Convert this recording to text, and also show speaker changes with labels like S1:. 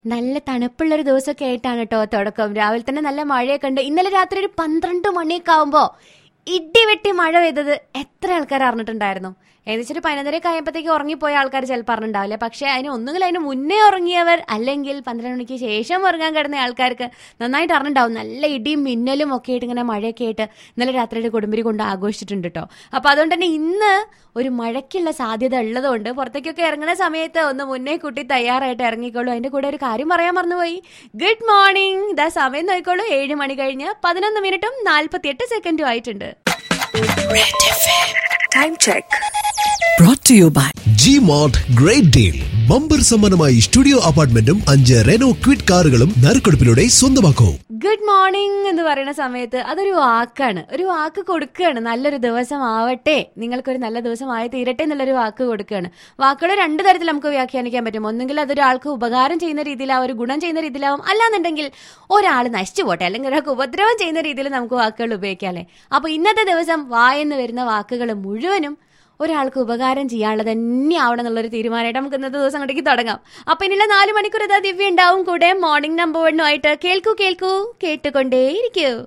S1: നല്ല തണുപ്പുള്ള ഒരു ദിവസമൊക്കെ ആയിട്ടാണ് കേട്ടോ തുടക്കം രാവിലെ തന്നെ നല്ല മഴയൊക്കെ ഉണ്ട് ഇന്നലെ രാത്രി ഒരു പന്ത്രണ്ട് മണിയൊക്കെ ആവുമ്പോ ഇടിവെട്ടി മഴ പെയ്തത് എത്ര ആൾക്കാർ അറിഞ്ഞിട്ടുണ്ടായിരുന്നു ഏകദേശം ഒരു പതിനൊന്നരയൊക്കെ ആയപ്പോഴത്തേക്ക് ഉറങ്ങിപ്പോയ ആൾക്കാർ ചിലപ്പോൾ അറിഞ്ഞിട്ടുണ്ടാവില്ല പക്ഷേ അതിന് ഒന്നുകിൽ അതിന് മുന്നേ ഉറങ്ങിയവർ അല്ലെങ്കിൽ പന്ത്രണ്ട് മണിക്ക് ശേഷം ഉറങ്ങാൻ കിടന്ന ആൾക്കാർക്ക് നന്നായിട്ട് അറിഞ്ഞിട്ടുണ്ടാവും നല്ല ഇടിയും മിന്നലും ഒക്കെ ആയിട്ട് ഇങ്ങനെ മഴയൊക്കെ ആയിട്ട് ഇന്നലെ രാത്രിയുടെ കുടുംബരി കൊണ്ട് ആഘോഷിച്ചിട്ടുണ്ട് കേട്ടോ അപ്പോൾ അതുകൊണ്ട് തന്നെ ഇന്ന് ഒരു മഴയ്ക്കുള്ള സാധ്യത ഉള്ളതുകൊണ്ട് പുറത്തേക്കൊക്കെ ഇറങ്ങുന്ന സമയത്ത് ഒന്ന് മുന്നേ കുട്ടി തയ്യാറായിട്ട് ഇറങ്ങിക്കോളൂ അതിന്റെ കൂടെ ഒരു കാര്യം പറയാൻ മറന്നുപോയി ഗുഡ് മോർണിംഗ് ഇതാ സമയം നോക്കിക്കോളൂ ഏഴ് മണി കഴിഞ്ഞ് പതിനൊന്ന് മിനിറ്റും നാൽപ്പത്തിയെട്ട് സെക്കൻഡും ആയിട്ടുണ്ട്
S2: Time check.
S3: brought to you by
S4: G Mart great deal bumper സമ്മാനമായി സ്റ്റുഡിയോ അപ്പാർട്ട്മെന്റും അഞ്ച് റെനോ ക്വിഡ് കാറുകളും നറുക്കെടുപ്പിലൂടെ സ്വന്തമാക്കൂ
S1: ഗുഡ് മോർണിംഗ് എന്ന് പറയുന്ന സമയത്ത് അതൊരു വാക്കാണ് ഒരു വാക്ക് കൊടുക്കുകയാണ് നല്ലൊരു ദിവസം ആവട്ടെ നിങ്ങൾക്കൊരു നല്ല ദിവസമായി തീരട്ടെ എന്നുള്ളൊരു വാക്ക് കൊടുക്കുകയാണ് വാക്കുകൾ രണ്ട് തരത്തിൽ നമുക്ക് വ്യാഖ്യാനിക്കാൻ പറ്റും ഒന്നുകിൽ അതൊരാൾക്ക് ഉപകാരം ചെയ്യുന്ന രീതിയിലാവും ഒരു ഗുണം ചെയ്യുന്ന രീതിയിലാവും അല്ലാന്നുണ്ടെങ്കിൽ ഒരാൾ നശിച്ചു പോട്ടെ അല്ലെങ്കിൽ ഒരാൾക്ക് ഉപദ്രവം ചെയ്യുന്ന രീതിയിൽ നമുക്ക് വാക്കുകൾ ഉപയോഗിക്കാം അല്ലേ അപ്പൊ ഇന്നത്തെ ദിവസം വായെന്ന് വരുന്ന വാക്കുകൾ മുഴുവനും ഒരാൾക്ക് ഉപകാരം ചെയ്യാനുള്ളത് തന്നെ ആവണം എന്നുള്ളൊരു തീരുമാനമായിട്ട് നമുക്ക് ഇന്നത്തെ ദിവസം അങ്ങോട്ടേക്ക് തുടങ്ങാം അപ്പൊ ഇനിയുള്ള നാല് മണിക്കൂർ ഇതാ ദിവ്യ ഉണ്ടാവും കൂടെ മോർണിംഗ് നമ്പർ വണ്ണുമായിട്ട് കേൾക്കൂ കേൾക്കൂ കേട്ടുകൊണ്ടേയിരിക്കൂ